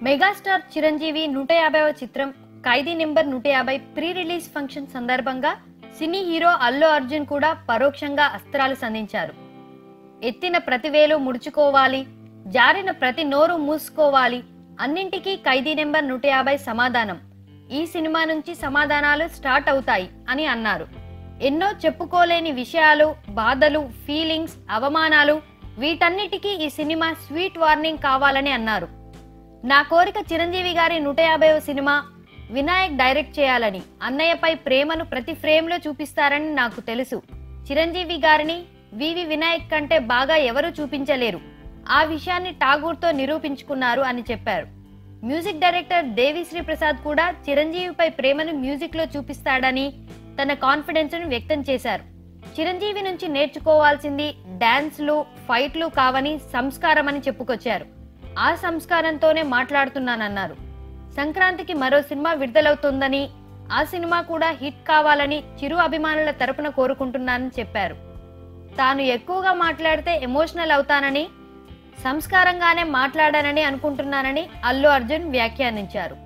megastar Chiranjeevi నూట యాభైవ చిత్రం ఖైదీ నెంబర్ నూట యాభై ప్రీ రిలీజ్ ఫంక్షన్ సందర్భంగా సినీ హీరో అల్లు అర్జున్ కూడా పరోక్షంగా అస్త్రాలు సంధించారు ఎత్తిన ప్రతి వేలు ముడుచుకోవాలి జారిన ప్రతి నోరు మూసుకోవాలి అన్నింటికీ ఖైదీ నెంబర్ నూట యాభై సమాధానం ఈ సినిమా నుంచి సమాధానాలు స్టార్ట్ అవుతాయి అని అన్నారు ఎన్నో చెప్పుకోలేని విషయాలు బాధలు ఫీలింగ్స్ అవమానాలు వీటన్నిటికీ ఈ సినిమా స్వీట్ వార్నింగ్ కావాలని అన్నారు నా కోరిక చిరంజీవి గారి నూట యాభైవ సినిమా వినాయక్ డైరెక్ట్ చేయాలని అన్నయ్యపై ప్రేమను ప్రతి ఫ్రేమ్లో చూపిస్తారని నాకు తెలుసు చిరంజీవి గారిని వివి వినాయక్ కంటే బాగా ఎవరూ చూపించలేరు ఆ విషయాన్ని ఠాగూర్తో నిరూపించుకున్నారు అని చెప్పారు మ్యూజిక్ డైరెక్టర్ దేవిశ్రీ ప్రసాద్ కూడా చిరంజీవిపై ప్రేమను మ్యూజిక్లో చూపిస్తాడని తన కాన్ఫిడెన్స్ ను వ్యక్తం చేశారు చిరంజీవి నుంచి నేర్చుకోవాల్సింది డాన్స్లు ఫైట్లు కావని సంస్కారం అని చెప్పుకొచ్చారు ఆ సంస్కారంతోనే మాట్లాడుతున్నానన్నారు సంక్రాంతికి మరో సినిమా విడుదలవుతోందని ఆ సినిమా కూడా హిట్ కావాలని చిరు అభిమానుల తరపున కోరుకుంటున్నానని చెప్పారు తాను ఎక్కువగా మాట్లాడితే ఎమోషనల్ అవుతానని సంస్కారంగానే మాట్లాడానని అనుకుంటున్నానని అల్లు అర్జున్ వ్యాఖ్యానించారు